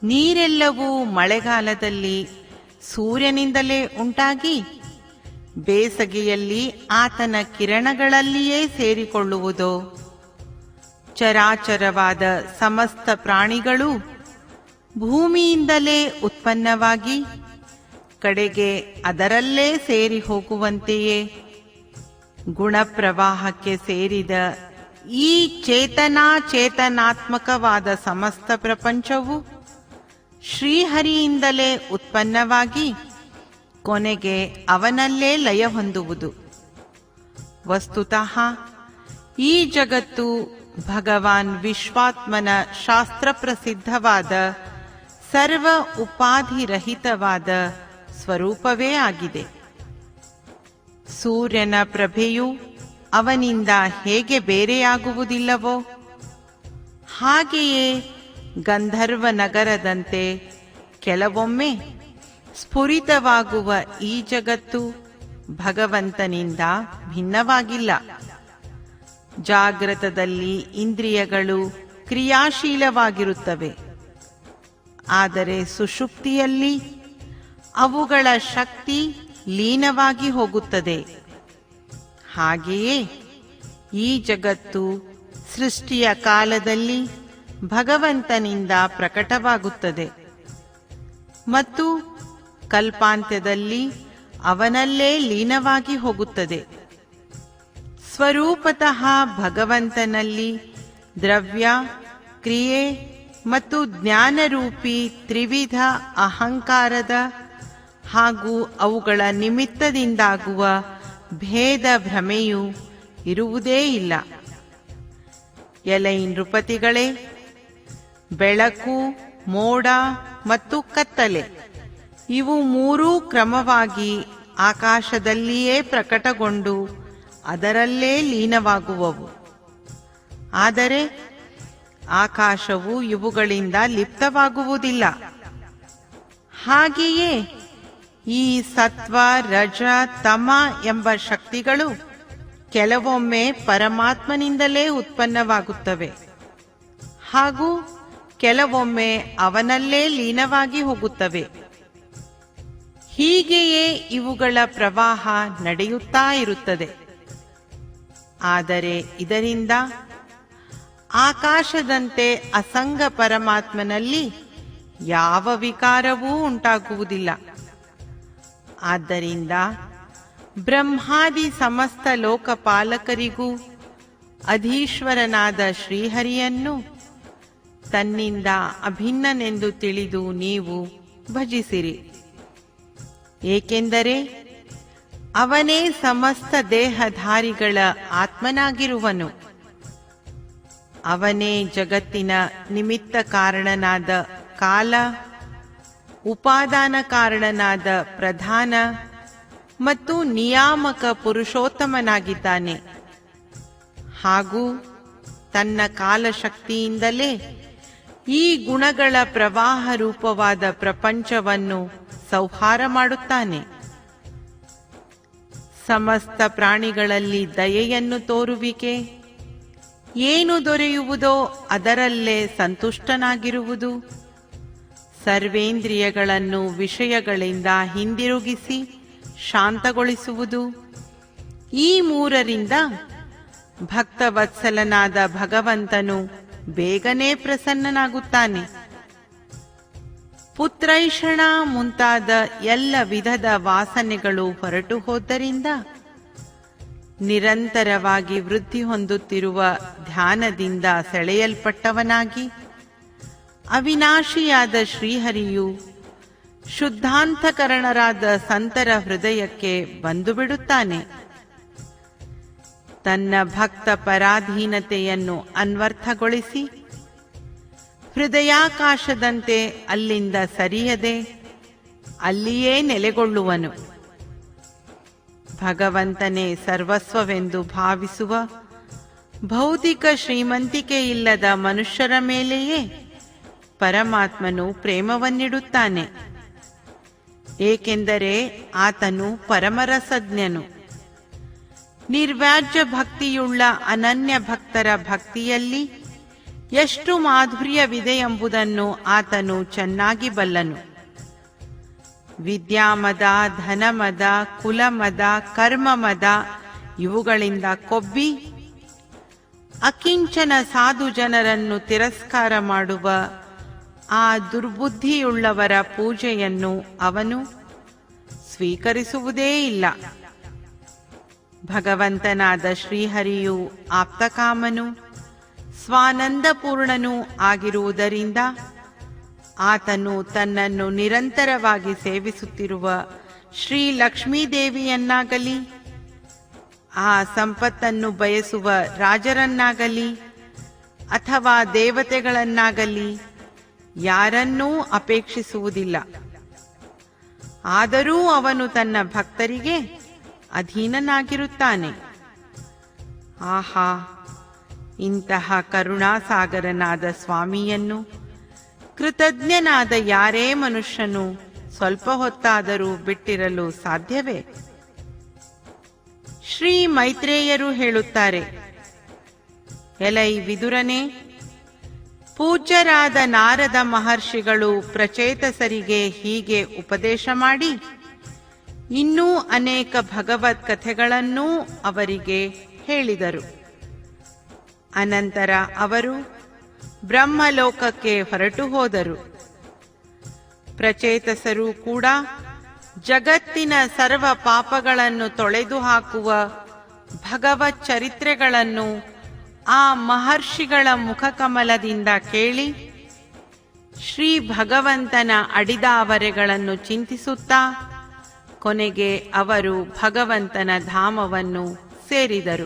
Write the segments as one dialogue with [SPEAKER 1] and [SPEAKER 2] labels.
[SPEAKER 1] ನೀರೆಲ್ಲವೂ ಮಳೆಗಾಲದಲ್ಲಿ ಸೂರ್ಯನಿಂದಲೇ ಉಂಟಾಗಿ ಬೇಸಗೆಯಲ್ಲಿ ಆತನ ಕಿರಣಗಳಲ್ಲಿಯೇ ಸೇರಿಕೊಳ್ಳುವುದೋ ಚರಾಚರವಾದ ಸಮಸ್ತ ಪ್ರಾಣಿಗಳು ಭೂಮಿಯಿಂದಲೇ ಉತ್ಪನ್ನವಾಗಿ ಕಡೆಗೆ ಅದರಲ್ಲೇ ಸೇರಿ ಹೋಗುವಂತೆಯೇ ಗುಣಪ್ರವಾಹಕ್ಕೆ ಸೇರಿದ ಈ ಚೇತನಾ ಚೇತನಾತ್ಮಕವಾದ ಸಮಸ್ತ ಪ್ರಪಂಚವು ಶ್ರೀಹರಿಯಿಂದಲೇ ಉತ್ಪನ್ನವಾಗಿ ಕೊನೆಗೆ ಅವನಲ್ಲೇ ಲಯ ಹೊಂದುವುದು ವಸ್ತುತಃ ಈ ಜಗತ್ತು ಭಗವಾನ್ ವಿಶ್ವಾತ್ಮನ ಶಾಸ್ತ್ರ ಪ್ರಸಿದ್ಧವಾದ ಸರ್ವ ಉಪಾಧಿರಹಿತವಾದ ಸ್ವರೂಪವೇ ಆಗಿದೆ ಸೂರ್ಯನ ಪ್ರಭೆಯು ಅವನಿಂದ ಹೇಗೆ ಬೇರೆಯಾಗುವುದಿಲ್ಲವೋ ಹಾಗೆಯೇ ಗಂಧರ್ವ ನಗರದಂತೆ ಕೆಲವೊಮ್ಮೆ ಸ್ಫುರಿತವಾಗುವ ಈ ಜಗತ್ತು ಭಗವಂತನಿಂದ ಭಿನ್ನವಾಗಿಲ್ಲ ಜಾಗ್ರತದಲ್ಲಿ ಇಂದ್ರಿಯಗಳು ಕ್ರಿಯಾಶೀಲವಾಗಿರುತ್ತವೆ ಆದರೆ ಸುಷುಪ್ತಿಯಲ್ಲಿ ಅವುಗಳ ಶಕ್ತಿ ಲೀನವಾಗಿ ಹೋಗುತ್ತದೆ ಹಾಗೆಯೇ ಈ ಜಗತ್ತು ಸೃಷ್ಟಿಯ ಕಾಲದಲ್ಲಿ ಭಗವಂತನಿಂದ ಪ್ರಕಟವಾಗುತ್ತದೆ ಮತ್ತು ಕಲ್ಪಾಂತ್ಯದಲ್ಲಿ ಅವನಲ್ಲೇ ಲೀನವಾಗಿ ಹೋಗುತ್ತದೆ ಸ್ವರೂಪತಃ ಭಗವಂತನಲ್ಲಿ ದ್ರವ್ಯ ಕ್ರಿಯೆ ಮತ್ತು ಜ್ಞಾನರೂಪಿ ತ್ರಿವಿಧ ಅಹಂಕಾರದ ಹಾಗೂ ಅವುಗಳ ನಿಮಿತ್ತದಿಂದಾಗುವ ಭೇದ ಭ್ರಮೆಯು ಇರುವುದೇ ಇಲ್ಲ ಎಲೈ ನೃಪತಿಗಳೇ ಬೆಳಕು ಮೋಡ ಮತ್ತು ಕತ್ತಲೆ ಇವು ಮೂರೂ ಕ್ರಮವಾಗಿ ಆಕಾಶದಲ್ಲಿಯೇ ಪ್ರಕಟಗೊಂಡು ಅದರಲ್ಲೇ ಲೀನವಾಗುವವು ಆದರೆ ಆಕಾಶವು ಇವುಗಳಿಂದ ಲಿಪ್ತವಾಗುವುದಿಲ್ಲ ಹಾಗೆಯೇ ಈ ಸತ್ವ ರಜ ತಮ ಎಂಬ ಶಕ್ತಿಗಳು ಕೆಲವೊಮ್ಮೆ ಪರಮಾತ್ಮನಿಂದಲೇ ಉತ್ಪನ್ನವಾಗುತ್ತವೆ ಹಾಗೂ ಕೆಲವೊಮ್ಮೆ ಅವನಲ್ಲೇ ಲೀನವಾಗಿ ಹೋಗುತ್ತವೆ ಹೀಗೆಯೇ ಇವುಗಳ ಪ್ರವಾಹ ನಡೆಯುತ್ತಾ ಇರುತ್ತದೆ ಆದರೆ ಇದರಿಂದ ಆಕಾಶದಂತೆ ಅಸಂಗ ಪರಮಾತ್ಮನಲ್ಲಿ ಯಾವ ವಿಕಾರವೂ ಉಂಟಾಗುವುದಿಲ್ಲ ಆದ್ದರಿಂದ ಬ್ರಹ್ಮಾದಿ ಸಮಸ್ತ ಲೋಕಪಾಲಕರಿಗೂ ಅಧೀಶ್ವರನಾದ ಶ್ರೀಹರಿಯನ್ನು ತನ್ನಿಂದ ಅಭಿನ್ನನೆಂದು ತಿಳಿದು ನೀವು ಭಜಿಸಿರಿ ಏಕೆಂದರೆ ಅವನೇ ಸಮಸ್ತ ದೇಹಧಾರಿಗಳ ಆತ್ಮನಾಗಿರುವನು ಅವನೇ ಜಗತ್ತಿನ ನಿಮಿತ್ತ ಕಾರಣನಾದ ಕಾಲ ಉಪಾದಾನ ಕಾರಣನಾದ ಪ್ರಧಾನ ಮತ್ತು ನಿಯಾಮಕ ಪುರುಷೋತ್ತಮನಾಗಿದ್ದಾನೆ ಹಾಗೂ ತನ್ನ ಕಾಲಶಕ್ತಿಯಿಂದಲೇ ಈ ಗುಣಗಳ ಪ್ರವಾಹ ರೂಪವಾದ ಪ್ರಪಂಚವನ್ನು ಸಂಹಾರ ಮಾಡುತ್ತಾನೆ ಸಮಸ್ತ ಪ್ರಾಣಿಗಳಲ್ಲಿ ದಯೆಯನ್ನು ತೋರುವಿಕೆ ಏನು ದೊರೆಯುವುದೋ ಅದರಲ್ಲೇ ಸಂತುಷ್ಟನಾಗಿರುವುದು ಸರ್ವೇಂದ್ರಿಯಗಳನ್ನು ವಿಷಯಗಳಿಂದ ಹಿಂದಿರುಗಿಸಿ ಶಾಂತಗೊಳಿಸುವುದು ಈ ಮೂರರಿಂದ ಭಕ್ತವತ್ಸಲನಾದ ಭಗವಂತನು ಬೇಗನೆ ಪ್ರಸನ್ನನಾಗುತ್ತಾನೆ ಪುತ್ರೈಷಣ ಮುಂತಾದ ಎಲ್ಲ ವಿಧದ ವಾಸನೆಗಳು ಹೊರಟು ಹೋದ್ದರಿಂದ ನಿರಂತರವಾಗಿ ವೃದ್ಧಿ ಹೊಂದುತ್ತಿರುವ ಧ್ಯಾನದಿಂದ ಸೆಳೆಯಲ್ಪಟ್ಟವನಾಗಿ ಅವಿನಾಶಿಯಾದ ಶ್ರೀಹರಿಯು ಶುದ್ಧಾಂತಕರಣರಾದ ಸಂತರ ಹೃದಯಕ್ಕೆ ಬಂದು ಬಿಡುತ್ತಾನೆ ತನ್ನ ಭಕ್ತ ಪರಾಧೀನತೆಯನ್ನು ಅನ್ವರ್ಥಗೊಳಿಸಿ ಹೃದಯಾಕಾಶದಂತೆ ಅಲ್ಲಿಂದ ಸರಿಯದೆ ಅಲ್ಲಿಯೇ ನೆಲೆಗೊಳ್ಳುವನು ಭಗವಂತನೇ ಸರ್ವಸ್ವವೆಂದು ಭಾವಿಸುವ ಭೌತಿಕ ಶ್ರೀಮಂತಿಕೆ ಇಲ್ಲದ ಮನುಷ್ಯರ ಮೇಲೆಯೇ ಪರಮಾತ್ಮನು ಪ್ರೇಮವನ್ನಿಡುತ್ತಾನೆ ಏಕೆಂದರೆ ಆತನು ಪರಮರಸಜ್ಞನು ನಿರ್ವ್ಯಾಜ್ಯ ಭಕ್ತಿಯುಳ್ಳ ಅನನ್ಯ ಭಕ್ತರ ಭಕ್ತಿಯಲ್ಲಿ ಎಷ್ಟು ಮಾಧುರ್ಯವಿದೆಯೆಂಬುದನ್ನು ಆತನು ಚೆನ್ನಾಗಿ ಬಲ್ಲನು ವಿದ್ಯಾಮದ ಧನಮದ ಕುಲಮದ ಕರ್ಮಮದ ಇವುಗಳಿಂದ ಕೊಬ್ಬಿ ಅಕಿಂಚನ ಸಾಧು ಜನರನ್ನು ತಿರಸ್ಕಾರ ಮಾಡುವ ಆ ದುರ್ಬುದ್ಧಿಯುಳ್ಳವರ ಪೂಜೆಯನ್ನು ಅವನು ಸ್ವೀಕರಿಸುವುದೇ ಇಲ್ಲ ಭಗವಂತನಾದ ಶ್ರೀಹರಿಯು ಆಪ್ತಕಾಮನು ಸ್ವಾನಂದಪೂರ್ಣನೂ ಆಗಿರುವುದರಿಂದ ಆತನು ತನ್ನನ್ನು ನಿರಂತರವಾಗಿ ಸೇವಿಸುತ್ತಿರುವ ಶ್ರೀ ಲಕ್ಷ್ಮೀದೇವಿಯನ್ನಾಗಲಿ ಆ ಸಂಪತ್ತನ್ನು ಬಯಸುವ ರಾಜರನ್ನಾಗಲಿ ಅಥವಾ ದೇವತೆಗಳನ್ನಾಗಲಿ ಯಾರನ್ನೂ ಅಪೇಕ್ಷಿಸುವುದಿಲ್ಲ ಆದರೂ ಅವನು ತನ್ನ ಭಕ್ತರಿಗೆ ಅಧೀನನಾಗಿರುತ್ತಾನೆ ಆಹಾ ಇಂತಹ ಕರುಣಾಸಾಗರನಾದ ಸ್ವಾಮಿಯನ್ನು ಕೃತಜ್ಞನಾದ ಯಾರೇ ಮನುಷ್ಯನು ಸ್ವಲ್ಪ ಹೊತ್ತಾದರೂ ಬಿಟ್ಟಿರಲು ಸಾಧ್ಯವೇ ಶ್ರೀ ಮೈತ್ರೇಯರು ಹೇಳುತ್ತಾರೆ ಎಲೈ ವಿದುರನೇ ಪೂಜ್ಯರಾದ ನಾರದ ಮಹರ್ಷಿಗಳು ಪ್ರಚೇತಸರಿಗೆ ಹೀಗೆ ಉಪದೇಶ ಮಾಡಿ ಇನ್ನೂ ಅನೇಕ ಭಗವತ್ ಕಥೆಗಳನ್ನೂ ಅವರಿಗೆ ಹೇಳಿದರು ಅನಂತರ ಅವರು ಬ್ರಹ್ಮಲೋಕಕ್ಕೆ ಹೊರಟು ಹೋದರು ಪ್ರಚೇತಸರು ಕೂಡ ಜಗತ್ತಿನ ಸರ್ವ ಪಾಪಗಳನ್ನು ತೊಳೆದು ಹಾಕುವ ಭಗವತ್ ಚರಿತ್ರೆಗಳನ್ನು ಆ ಮಹರ್ಷಿಗಳ ಮುಖಕಮಲದಿಂದ ಕೇಳಿ ಶ್ರೀ ಭಗವಂತನ ಅಡಿದಾವರೆಗಳನ್ನು ಚಿಂತಿಸುತ್ತಾ ಕೊನೆಗೆ ಅವರು ಭಗವಂತನ ಧಾಮವನ್ನು ಸೇರಿದರು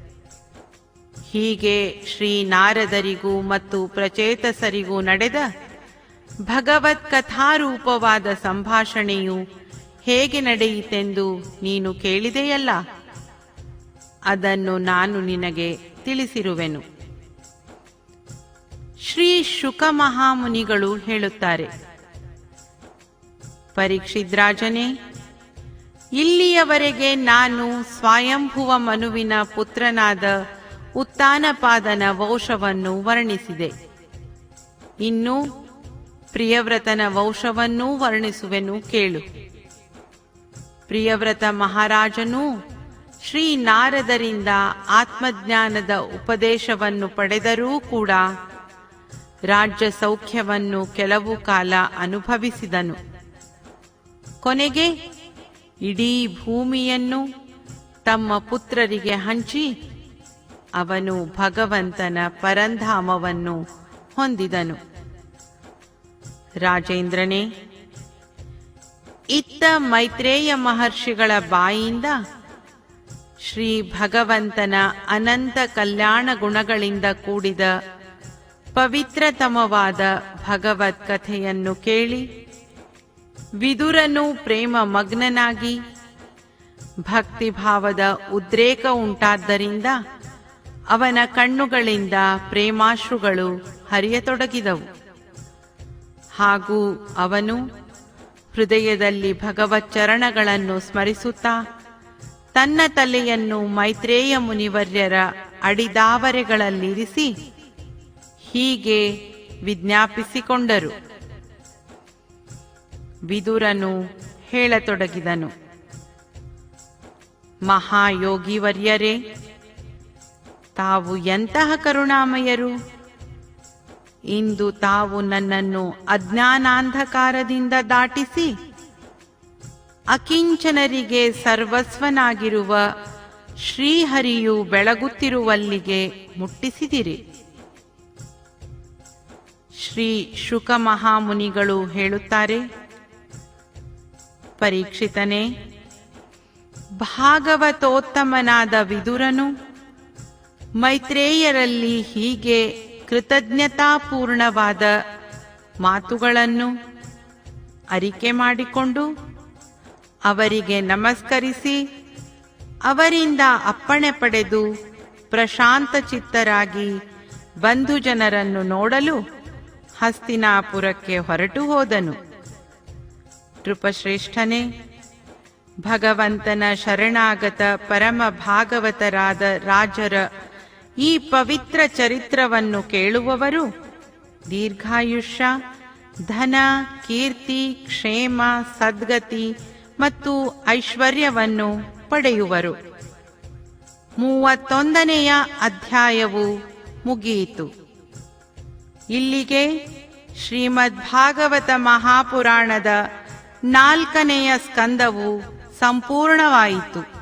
[SPEAKER 1] ಹೀಗೆ ಶ್ರೀ ನಾರದರಿಗೂ ಮತ್ತು ಪ್ರಚೇತಸರಿಗೂ ನಡೆದ ಭಗವತ್ ಕಥಾರೂಪವಾದ ಸಂಭಾಷಣೆಯು ಹೇಗೆ ನಡೆಯಿತೆಂದು ನೀನು ಕೇಳಿದೆಯಲ್ಲ ಅದನ್ನು ನಾನು ನಿನಗೆ ತಿಳಿಸಿರುವೆನು ಶ್ರೀ ಶುಕ ಮಹಾಮುನಿಗಳು ಹೇಳುತ್ತಾರೆ ಪರೀಕ್ಷಿದ್ರಾಜನೇ ಇಲ್ಲಿಯವರೆಗೆ ನಾನು ಸ್ವಯಂಭುವ ಮನುವಿನ ಪುತ್ರನಾದ ಉತ್ತಾನಪಾದನ ವಂಶವನ್ನು ವರ್ಣಿಸಿದೆ ಇನ್ನು ಪ್ರಿಯವ್ರತನ ವಂಶವನ್ನೂ ವರ್ಣಿಸುವೆನು ಕೇಳು ಪ್ರಿಯವ್ರತ ಮಹಾರಾಜನೂ ಶ್ರೀ ನಾರದರಿಂದ ಆತ್ಮಜ್ಞಾನದ ಉಪದೇಶವನ್ನು ಪಡೆದರೂ ಕೂಡ ರಾಜ್ಯ ಸೌಖ್ಯವನ್ನು ಕೆಲವು ಕಾಲ ಅನುಭವಿಸಿದನು ಕೊನೆಗೆ ಇಡೀ ಭೂಮಿಯನ್ನು ತಮ್ಮ ಪುತ್ರರಿಗೆ ಹಂಚಿ ಅವನು ಭಗವಂತನ ಪರಂಧಾಮವನ್ನು ಹೊಂದಿದನು ರಾಜೇಂದ್ರನೇ ಇತ್ತ ಮೈತ್ರೇಯ ಮಹರ್ಷಿಗಳ ಬಾಯಿಯಿಂದ ಶ್ರೀ ಭಗವಂತನ ಅನಂತ ಕಲ್ಯಾಣ ಗುಣಗಳಿಂದ ಕೂಡಿದ ಪವಿತ್ರತಮವಾದ ಭಗವತ್ ಕಥೆಯನ್ನು ಕೇಳಿ ವಿದುರನು ಪ್ರೇಮ ಮಗ್ನನಾಗಿ ಭಕ್ತಿಭಾವದ ಉದ್ರೇಕ ಉಂಟಾದ್ದರಿಂದ ಅವನ ಕಣ್ಣುಗಳಿಂದ ಪ್ರೇಮಾಶ್ರುಗಳು ಹರಿಯತೊಡಗಿದವು ಹಾಗೂ ಅವನು ಹೃದಯದಲ್ಲಿ ಭಗವತ್ ಚರಣಗಳನ್ನು ಸ್ಮರಿಸುತ್ತಾ ತನ್ನ ತಲೆಯನ್ನು ಮೈತ್ರೇಯ ಮುನಿವರ್ಯರ ಅಡಿದಾವರೆಗಳಲ್ಲಿರಿಸಿ ಹೀಗೆ ವಿಜ್ಞಾಪಿಸಿಕೊಂಡರು ವಿದುರನು ಹೇಳತೊಡಗಿದನು ಮಹಾಯೋಗಿವರ್ಯರೇ ತಾವು ಎಂತಹ ಕರುಣಾಮಯರು ಇಂದು ತಾವು ನನ್ನನ್ನು ಅಜ್ಞಾನಾಂಧಕಾರದಿಂದ ದಾಟಿಸಿ ಅಕಿಂಚನರಿಗೆ ಸರ್ವಸ್ವನಾಗಿರುವ ಶ್ರೀಹರಿಯು ಬೆಳಗುತ್ತಿರುವಲ್ಲಿಗೆ ಮುಟ್ಟಿಸಿದಿರಿ ಶ್ರೀ ಶುಕ ಮಹಾಮುನಿಗಳು ಹೇಳುತ್ತಾರೆ ಪರೀಕ್ಷಿತನೇ ಭಾಗವತೋತ್ತಮನಾದ ವಿದುರನು ಮೈತ್ರೇಯರಲ್ಲಿ ಹೀಗೆ ಕೃತಜ್ಞತಾಪೂರ್ಣವಾದ ಮಾತುಗಳನ್ನು ಅರಿಕೆ ಮಾಡಿಕೊಂಡು ಅವರಿಗೆ ನಮಸ್ಕರಿಸಿ ಅವರಿಂದ ಅಪ್ಪಣೆ ಪಡೆದು ಪ್ರಶಾಂತ ಚಿತ್ತರಾಗಿ ಬಂಧು ಜನರನ್ನು ನೋಡಲು ಹಸ್ತಿನಾಪುರಕ್ಕೆ ಹೊರಟು ಹೋದನು ನೃಪಶ್ರೇಷ್ಠನೇ ಭಗವಂತನ ಶರಣಾಗತ ಪರಮ ಭಾಗವತರಾದ ರಾಜರ ಈ ಪವಿತ್ರ ಚರಿತ್ರವನ್ನು ಕೇಳುವವರು ದೀರ್ಘಾಯುಷ್ಯ ಧನ ಕೀರ್ತಿ ಕ್ಷೇಮ ಸದ್ಗತಿ ಮತ್ತು ಐಶ್ವರ್ಯವನ್ನು ಪಡೆಯುವರು ಮೂವತ್ತೊಂದನೆಯ ಅಧ್ಯಾಯವು ಮುಗಿಯಿತು ಇಲ್ಲಿಗೆ ಶ್ರೀಮದ್ ಭಾಗವತ ಮಹಾಪುರಾಣದ ನಾಲ್ಕನೆಯ ಸ್ಕಂದವು ಸಂಪೂರ್ಣವಾಯಿತು